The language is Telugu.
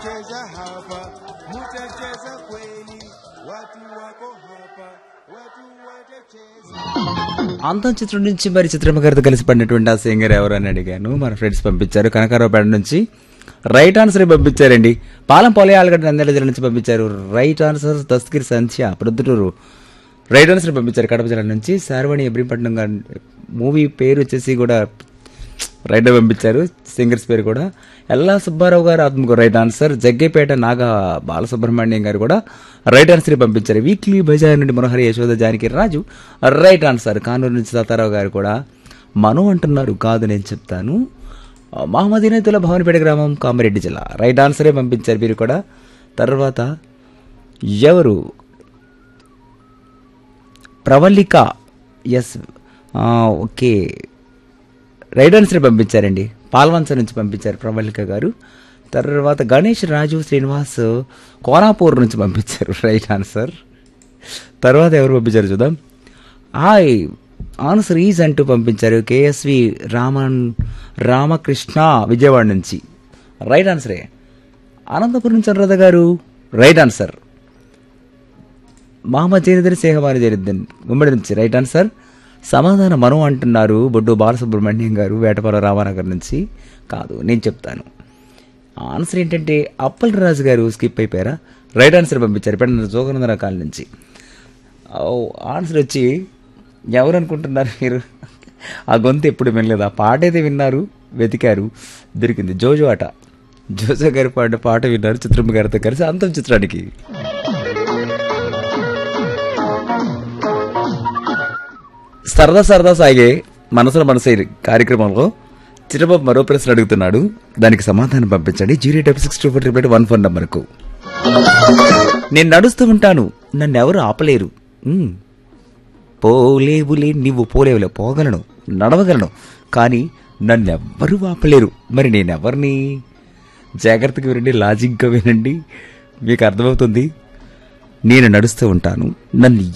cheza hapa, mutacheza kweli, watu wako hapa, watu watacheza. అంతం చిత్రం నుంచి మరి చిత్రమ్మ గారితో కలిసి పడినటువంటి ఆ సింగర్ ఎవరు అని అడిగాను మన ఫ్రెండ్స్ పంపించారు కనకారావుపేట నుంచి రైట్ ఆన్సర్ పంపించారండి పాలెం పొలే ఆలగడ్డ నంద్యాల జిల్లా నుంచి పంపించారు right answer Dastagiri Sandhya Proddatur right answer పంపించారు కడప జిల్లా నుంచి శారవణి ఇబ్రహీంపట్నం గారి మూవీ పేరు వచ్చేసి కూడా రైట్ పంపించారు సింగర్స్ పేరు కూడా ఎల్లా సుబ్బారావు గారు ఆత్మకు రైట్ ఆన్సర్ జగ్గేపేట నాగ బాలసుబ్రహ్మణ్యం గారు కూడా రైట్ ఆన్సర్ పంపించారు వీక్లీ బజార్ నుండి మనోహరి యశోద జానకి రాజు రైట్ ఆన్సర్ కానూరు నుంచి తాతారావు గారు కూడా మను అంటున్నారు కాదు నేను చెప్తాను మహమ్మదీనతుల భవనపేట గ్రామం కామారెడ్డి జిల్లా రైట్ ఆన్సరే పంపించారు మీరు కూడా తర్వాత ఎవరు Pravallika yes okay right answer పంపించారండి పాల్వంచ నుంచి పంపించారు ప్రవల్లిక గారు తర్వాత గణేష్ రాజు శ్రీనివాస్ కోనాపూర్ నుంచి పంపించారు రైట్ ఆన్సర్ తర్వాత ఎవరు పంపించారు చూద్దాం హాయ్ ఆన్సర్ ఈజ్ అంటూ పంపించారు కేఎస్వి రామన్ రామకృష్ణ విజయవాడ నుంచి రైట్ ఆన్సరే అనంతపురం నుంచి అనురాధ గారు రైట్ ఆన్సర్ మహమ్మద్ జైనుద్దీన్ సేహమాని జైనుద్దీన్ ఉమ్మడి నుంచి రైట్ ఆన్సర్ సమాధానం మనం అంటున్నారు బొడ్డు బాలసుబ్రహ్మణ్యం గారు వేటపాల రామానగర్ నుంచి కాదు నేను చెప్తాను ఆన్సర్ ఏంటంటే అప్పల్ రాజు గారు స్కిప్ అయిపోయారా రైట్ ఆన్సర్ పంపించారు పెద్ద జోగనంద రకాల నుంచి ఓ, ఆన్సర్ వచ్చి ఎవరు అనుకుంటున్నారు మీరు ఆ గొంతు ఎప్పుడు వినలేదు ఆ పాట అయితే విన్నారు వెతికారు దొరికింది జోజో ఆట జోజో గారి పాడిన పాట విన్నారు చిత్రమ్మ గారితో కలిసి అంతం చిత్రానికి సరదా సరదా సాగే మనసులో మనసే కార్యక్రమంలో చిరబాబు మరో ప్రశ్న అడుగుతున్నాడు దానికి సమాధానం పంపించండి zero double six two four triple one phone నంబర్కు నేను నడుస్తూ ఉంటాను నన్ను ఎవరు ఆపలేరు ఉమ్. పోలేవులే నువ్వు పోలేవులే పోగలను నడవగలను కానీ నన్నెవ్వరూ ఆపలేరు మరి నేనెవరిని జాగ్రత్తగా వినండి లాజిక్గా వినండి మీకు అర్థమవుతుంది నేను నడుస్తూ ఉంటాను నన్ను